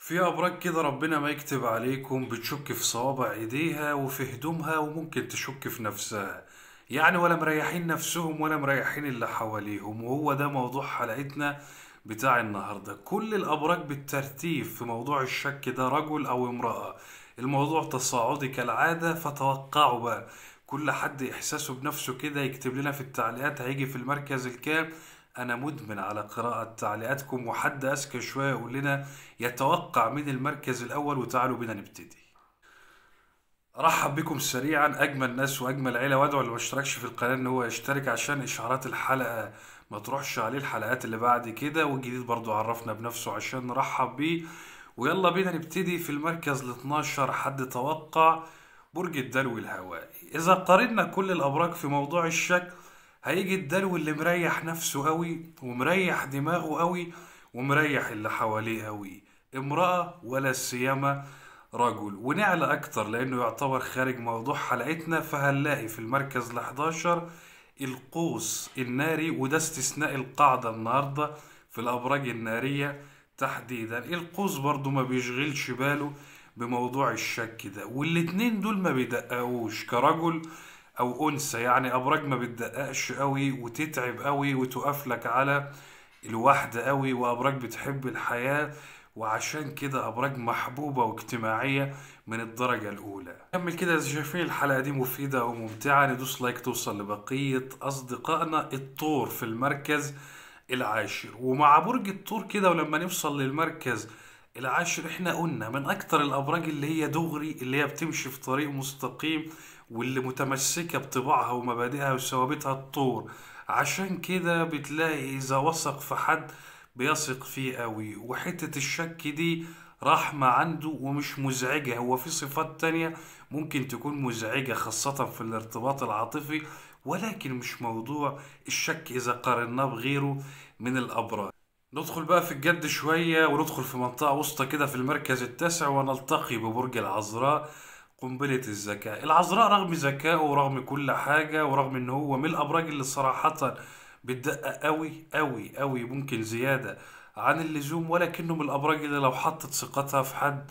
في أبراج كده ربنا ما يكتب عليكم بتشك في صوابع إيديها وفي هدومها وممكن تشك في نفسها يعني ولا مريحين نفسهم ولا مريحين اللي حواليهم وهو ده موضوع حلقتنا بتاع النهاردة كل الأبراج بالترتيب في موضوع الشك ده رجل أو امرأة الموضوع تصاعدي كالعادة فتوقعوا بقى كل حد إحساسه بنفسه كده يكتب لنا في التعليقات هيجي في المركز الكام أنا مدمن على قراءة تعليقاتكم وحد أذكى شوية يقول لنا يتوقع من المركز الأول وتعالوا بينا نبتدي ارحب بكم سريعا اجمل ناس واجمل عيله وادعو اللي ما اشتركش في القناه ان هو يشترك عشان اشعارات الحلقه ما تروحش عليه الحلقات اللي بعد كده والجديد برضو عرفنا بنفسه عشان نرحب بيه ويلا بينا نبتدي في المركز ال 12 حد توقع برج الدلو الهوائي اذا قارنا كل الابراج في موضوع الشك هيجي الدلو اللي مريح نفسه قوي ومريح دماغه قوي ومريح اللي حواليه قوي امرأة ولا سيما رجل ونعلى أكتر لأنه يعتبر خارج موضوع حلقتنا فهنلاقي في المركز ال 11 القوس الناري وده استثناء القاعدة النهاردة في الأبراج النارية تحديدا القوس برضو ما بيشغلش باله بموضوع الشك ده والاتنين دول ما بيدققوش كرجل أو أنثى يعني أبراج ما بتدققش قوي وتتعب قوي وتقف لك على الواحدة قوي وأبراج بتحب الحياة وعشان كده أبراج محبوبة واجتماعية من الدرجة الأولى كمل كده إذا شايفين الحلقة دي مفيدة وممتعة ندوس لايك توصل لبقية أصدقائنا الطور في المركز العاشر ومع برج الطور كده ولما نوصل للمركز العاشر احنا قلنا من أكتر الأبراج اللي هي دغري اللي هي بتمشي في طريق مستقيم واللي متمسكة بطباعها ومبادئها وثوابتها الطور عشان كده بتلاقي إذا وثق في حد بيثق فيه قوي وحتة الشك دي رحمة عنده ومش مزعجة هو في صفات تانية ممكن تكون مزعجة خاصة في الارتباط العاطفي ولكن مش موضوع الشك إذا قارناه بغيره من الأبراج ندخل بقى في الجد شوية وندخل في منطقة وسطى كده في المركز التاسع ونلتقي ببرج العذراء قنبلة الذكاء العذراء رغم ذكائه ورغم كل حاجة ورغم ان هو من الابراج اللي صراحة بتدقق قوي قوي قوي ممكن زيادة عن اللزوم ولكنه من الابراج اللي لو حطت ثقتها في حد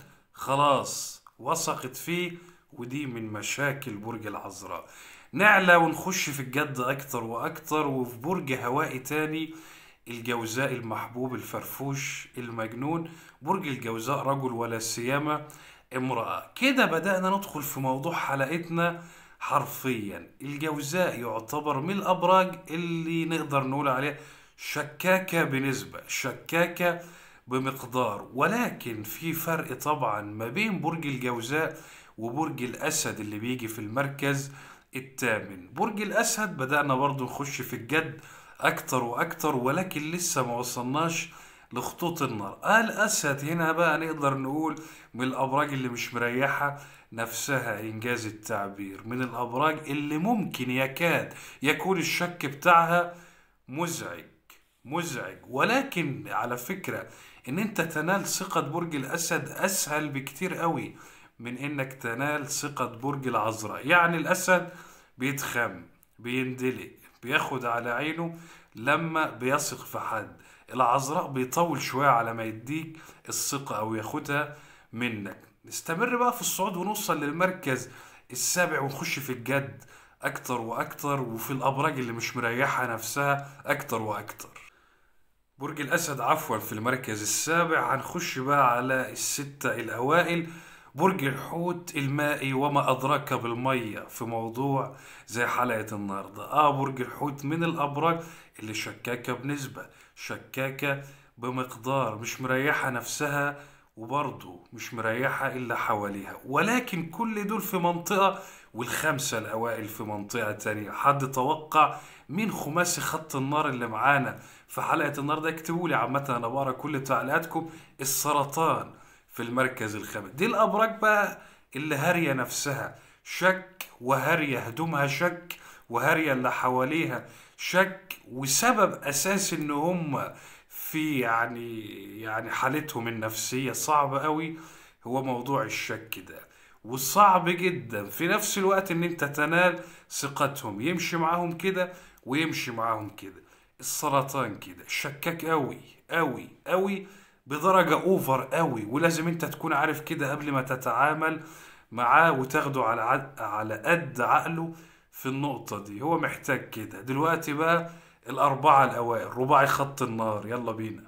خلاص وثقت فيه ودي من مشاكل برج العذراء نعلى ونخش في الجد اكتر واكتر وفي برج هوائي تاني الجوزاء المحبوب الفرفوش المجنون برج الجوزاء رجل ولا سيما امرأة كده بدأنا ندخل في موضوع حلقتنا حرفيا الجوزاء يعتبر من الأبراج اللي نقدر نقول عليها شكاكة بنسبة شكاكة بمقدار ولكن في فرق طبعا ما بين برج الجوزاء وبرج الأسد اللي بيجي في المركز الثامن برج الأسد بدأنا برضو نخش في الجد أكتر وأكتر ولكن لسه ما وصلناش لخطوط النار الأسد هنا بقى نقدر نقول من الأبراج اللي مش مريحة نفسها إنجاز التعبير من الأبراج اللي ممكن يكاد يكون الشك بتاعها مزعج مزعج ولكن على فكرة إن أنت تنال ثقة برج الأسد أسهل بكتير قوي من إنك تنال ثقة برج العذراء يعني الأسد بيتخم بيندلق بياخد على عينه لما بيثق في حد العذراء بيطول شوية على ما يديك الثقة أو ياخدها منك نستمر بقى في الصعود ونوصل للمركز السابع ونخش في الجد أكتر وأكتر وفي الأبراج اللي مش مريحة نفسها أكتر وأكتر برج الأسد عفوا في المركز السابع هنخش بقى على الستة الأوائل برج الحوت المائي وما أدراك بالمية في موضوع زي حلقة النهاردة آه برج الحوت من الأبراج اللي شكاكة بنسبة شكاكة بمقدار مش مريحة نفسها وبرضه مش مريحة إلا حواليها ولكن كل دول في منطقة والخمسة الأوائل في منطقة تانية حد توقع مين خماسي خط النار اللي معانا في حلقة النار ده اكتبوا لي عامة أنا بقرا كل تعليقاتكم السرطان في المركز الخامس دي الأبراج بقى اللي هارية نفسها شك وهارية هدومها شك وهارية اللي حواليها شك وسبب أساسي إن هم في يعني يعني حالتهم النفسية صعبة قوي هو موضوع الشك ده وصعب جدا في نفس الوقت ان انت تنال ثقتهم يمشي معاهم كده ويمشي معاهم كده السرطان كده شكاك قوي قوي قوي بدرجة اوفر قوي ولازم انت تكون عارف كده قبل ما تتعامل معاه وتاخده على عد... على قد عقله في النقطة دي هو محتاج كده دلوقتي بقى الأربعة الأوائل رباعي خط النار يلا بينا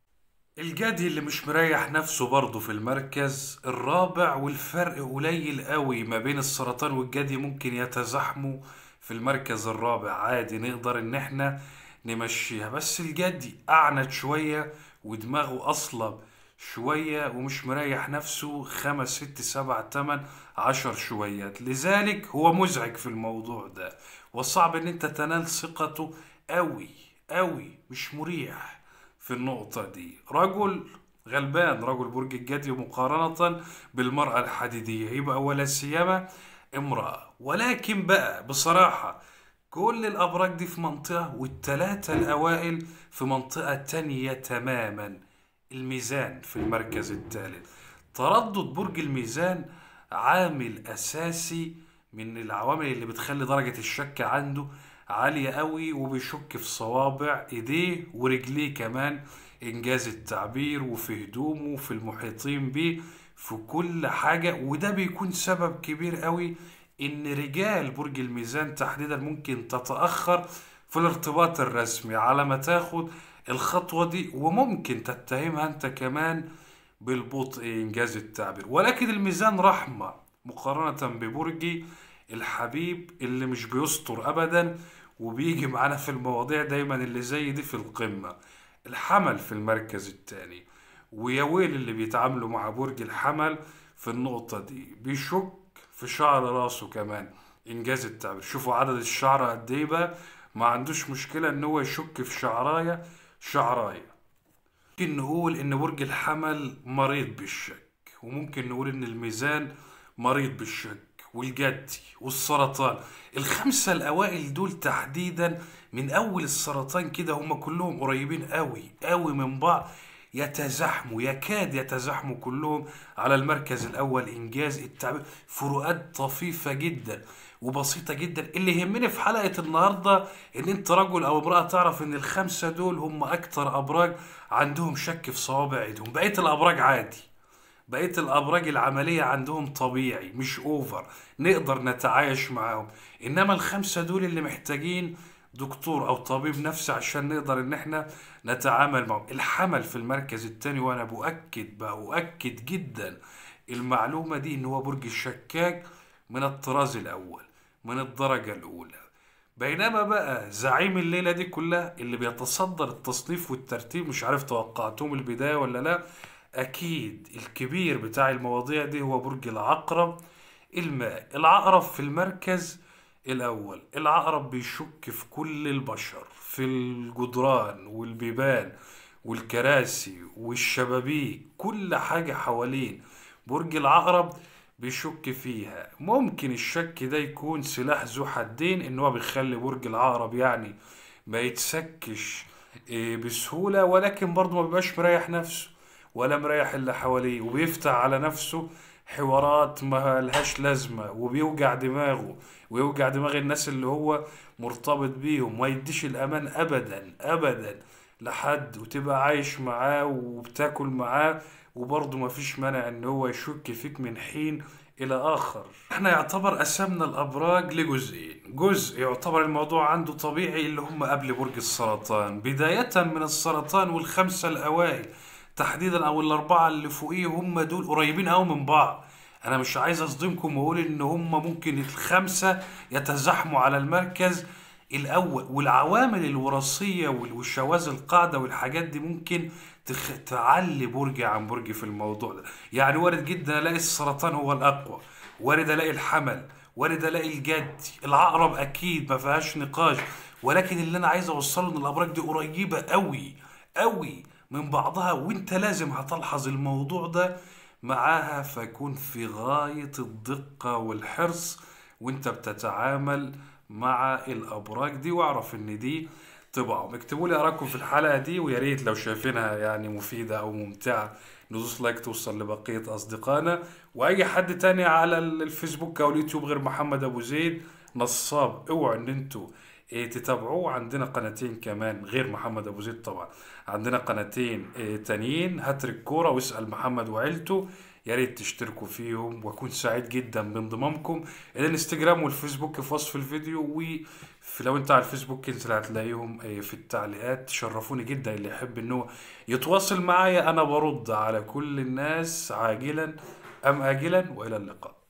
الجدي اللي مش مريح نفسه برضه في المركز الرابع والفرق قليل قوي ما بين السرطان والجدي ممكن يتزاحموا في المركز الرابع عادي نقدر ان احنا نمشيها بس الجدي اعنت شوية ودماغه اصلب شوية ومش مريح نفسه خمس ست سبع تمن عشر شويات لذلك هو مزعج في الموضوع ده وصعب ان انت تنال ثقته قوي قوي مش مريح في النقطة دي رجل غلبان رجل برج الجدي مقارنة بالمرأة الحديدية يبقى ولا سيما امرأة ولكن بقى بصراحة كل الأبراج دي في منطقة والتلاتة الأوائل في منطقة تانية تماما الميزان في المركز الثالث تردد برج الميزان عامل أساسي من العوامل اللي بتخلي درجة الشك عنده عالية قوي وبيشك في صوابع ايديه ورجليه كمان انجاز التعبير وفي هدومه وفي المحيطين بيه في كل حاجة وده بيكون سبب كبير قوي ان رجال برج الميزان تحديدا ممكن تتأخر في الارتباط الرسمي على ما تاخد الخطوة دي وممكن تتهمها انت كمان بالبطء انجاز التعبير ولكن الميزان رحمة مقارنة ببرجي الحبيب اللي مش بيستر ابدا وبيجي معانا في المواضيع دايما اللي زي دي في القمة الحمل في المركز الثاني ويا ويل اللي بيتعاملوا مع برج الحمل في النقطة دي بيشك في شعر راسه كمان انجاز التعبير شوفوا عدد الشعر قد ايه بقى ما عندوش مشكلة ان هو يشك في شعراية شعراية ممكن نقول ان برج الحمل مريض بالشك وممكن نقول ان الميزان مريض بالشك والجدي والسرطان الخمسة الأوائل دول تحديدا من أول السرطان كده هم كلهم قريبين قوي قوي من بعض يتزاحموا يكاد يتزاحموا كلهم على المركز الأول إنجاز التعبير فروقات طفيفة جدا وبسيطة جدا اللي يهمني في حلقة النهاردة إن أنت رجل أو امرأة تعرف إن الخمسة دول هم أكتر أبراج عندهم شك في صوابع إيدهم بقية الأبراج عادي بقية الأبراج العملية عندهم طبيعي مش أوفر نقدر نتعايش معاهم إنما الخمسة دول اللي محتاجين دكتور أو طبيب نفسي عشان نقدر إن إحنا نتعامل معهم الحمل في المركز التاني وأنا بؤكد بأؤكد جدا المعلومة دي إن هو برج الشكاك من الطراز الأول من الدرجة الأولى بينما بقى زعيم الليلة دي كلها اللي بيتصدر التصنيف والترتيب مش عارف توقعتهم البداية ولا لا أكيد الكبير بتاع المواضيع دي هو برج العقرب الماء العقرب في المركز الأول العقرب بيشك في كل البشر في الجدران والبيبان والكراسي والشبابيك كل حاجة حوالين برج العقرب بيشك فيها ممكن الشك ده يكون سلاح ذو حدين ان هو بيخلي برج العقرب يعني ما يتسكش إيه، بسهولة ولكن برضه ما بيبقاش مريح نفسه ولا مريح اللي حواليه وبيفتح على نفسه حوارات ما لهاش لازمة وبيوجع دماغه ويوجع دماغ الناس اللي هو مرتبط بيهم ما يديش الأمان أبدا أبدا لحد وتبقى عايش معاه وبتاكل معاه وبرضه مفيش مانع ان هو يشك فيك من حين الى اخر احنا يعتبر قسمنا الابراج لجزئين جزء يعتبر الموضوع عنده طبيعي اللي هم قبل برج السرطان بداية من السرطان والخمسة الاوائل تحديدا او الاربعة اللي فوقيه هم دول قريبين قوي من بعض انا مش عايز اصدمكم واقول ان هم ممكن الخمسة يتزاحموا على المركز الاول والعوامل الوراثيه وال- والشواذ القاعده والحاجات دي ممكن تخ... تعلي برج عن برج في الموضوع ده يعني وارد جدا الاقي السرطان هو الاقوى وارد الاقي الحمل وارد الاقي الجد العقرب اكيد ما فيهاش نقاش ولكن اللي انا عايز اوصله ان الابراج دي قريبه قوي قوي من بعضها وانت لازم هتلحظ الموضوع ده معاها فيكون في غاية الدقة والحرص وانت بتتعامل مع الابراج دي واعرف ان دي طبعهم اكتبوا لي اراءكم في الحلقة دي ويا ريت لو شايفينها يعني مفيدة او ممتعة ندوس لايك توصل لبقية اصدقائنا واي حد تاني على الفيسبوك او اليوتيوب غير محمد ابو زيد نصاب اوعوا ان انتوا إيه تتابعوه عندنا قناتين كمان غير محمد ابو زيد طبعا عندنا قناتين إيه تانيين هاتريك كوره واسال محمد وعيلته يا ريت تشتركوا فيهم واكون سعيد جدا بانضمامكم الانستجرام والفيسبوك في وصف الفيديو وفي لو انت على الفيسبوك انزل هتلاقيهم إيه في التعليقات تشرفوني جدا اللي يحب انه يتواصل معايا انا برد على كل الناس عاجلا ام اجلا والى اللقاء